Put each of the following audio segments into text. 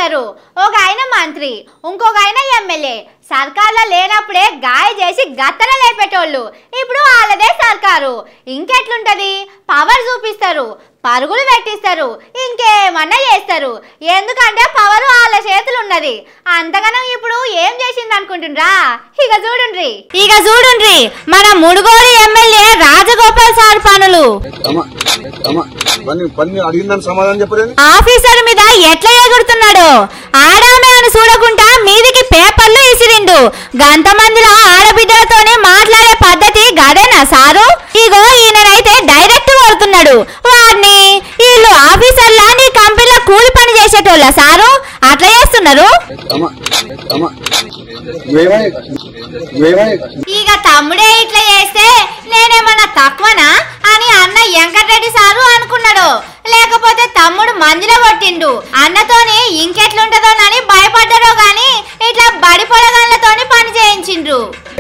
చూపిస్తారు ఒక ఆయన మంత్రి ఇంకొక ఆయన ఎమ్మెల్యే సర్కార్లో లేనప్పుడే గాయ చేసి గత్తన లేపేటోళ్ళు ఇప్పుడు వాళ్ళదే సర్కారు ఇంకెట్లుంటది పవర్ చూపిస్తారు పరుగులు పెట్టిస్తారు ఇంకేమన్నా చేస్తారు ఎందుకంటే పవర్ వాళ్ళ చేతులు ఉన్నది అంతగానం ఇప్పుడు ఏం చేసింది అనుకుంటుండ్రా ఇక చూడుండ్రి ఇక చూడుండ్రి మన ముడుగోడు ఎమ్మెల్యే రాజగోపాల్ సార్ పనులు అమ్మ అమ్మ పని పని అడిగిందని సమాధానం చెప్పలేదు ఆఫీసర్ మీద ఎట్లా ఎగురుతున్నాడు ఆడామే అని చూడకుండా మీదికి పేపర్లు ఇసిరిండు గంతమందిలో ఆడబిడ్డలతోనే మాట్లాడే పద్ధతి గదేనా సారు ఇగో ఈయననైతే డైరెక్ట్ కొడుతున్నాడు వారిని వీళ్ళు ఆఫీసర్లా నీ కంపెనీలో కూలి పని చేసేటోళ్ళ సారు అట్లా చేస్తున్నారు అమ్మ అమ్మ ఏమై ఏమై ఇక తమ్ముడే ఇట్లా చేస్తే నేనేమన్నా తక్కువనా అని అన్న వెంకటరెడ్డి సారు అనుకున్నాడు లేకపోతే తమ్ముడు మందిలో కొట్టిండు అన్నతోని ఇంకెట్లుంటదోనని భయపడ్డారో గాని ఇట్లా బడి పొలగాళ్ళతోని పని చేయించిండ్రు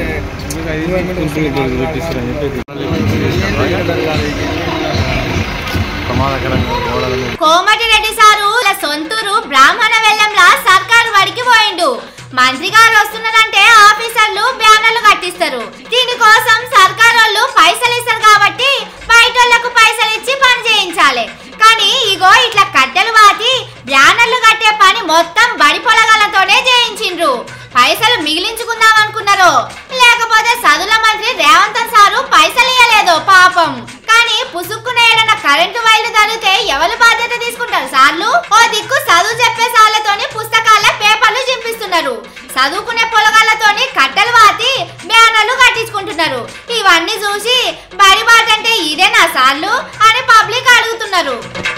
కోమటిరెడ్డి సారు ఇలా సొంతూరు బ్రాహ్మణ వెల్లంలా సర్కారు బడికి పోయిండు మంత్రి గారు వస్తున్నారంటే ఆఫీసర్లు బ్యానర్లు కట్టిస్తారు దీనికోసం సర్కారు వాళ్ళు పైసలు ఇస్తారు కాబట్టి బయటోళ్లకు పైసలు ఇచ్చి పని చేయించాలి కానీ ఇగో ఇట్లా కట్టెలు వాతి బ్యానర్లు కట్టే పని మొత్తం బడి పొలగాలతోనే చేయించిండ్రు పైసలు మిగిలించుకుందాం అనుకున్నారు లేకపోతే సదుల మంత్రి రేవంత్ సారు పైసలు ఇయ్యలేదు పాపం కానీ పుసుక్కున ఏడన కరెంటు వైర్లు తగిలితే ఎవరు బాధ్యత తీసుకుంటారు సార్లు ఓ దిక్కు చదువు చెప్పే సార్లతోని పుస్తకాల పేపర్లు చింపిస్తున్నారు చదువుకునే పొలగాళ్ళతోని కట్టెలు వాతి బ్యానర్లు కట్టించుకుంటున్నారు ఇవన్నీ చూసి బడి బాట అంటే ఇదేనా సార్లు అని పబ్లిక్ అడుగుతున్నారు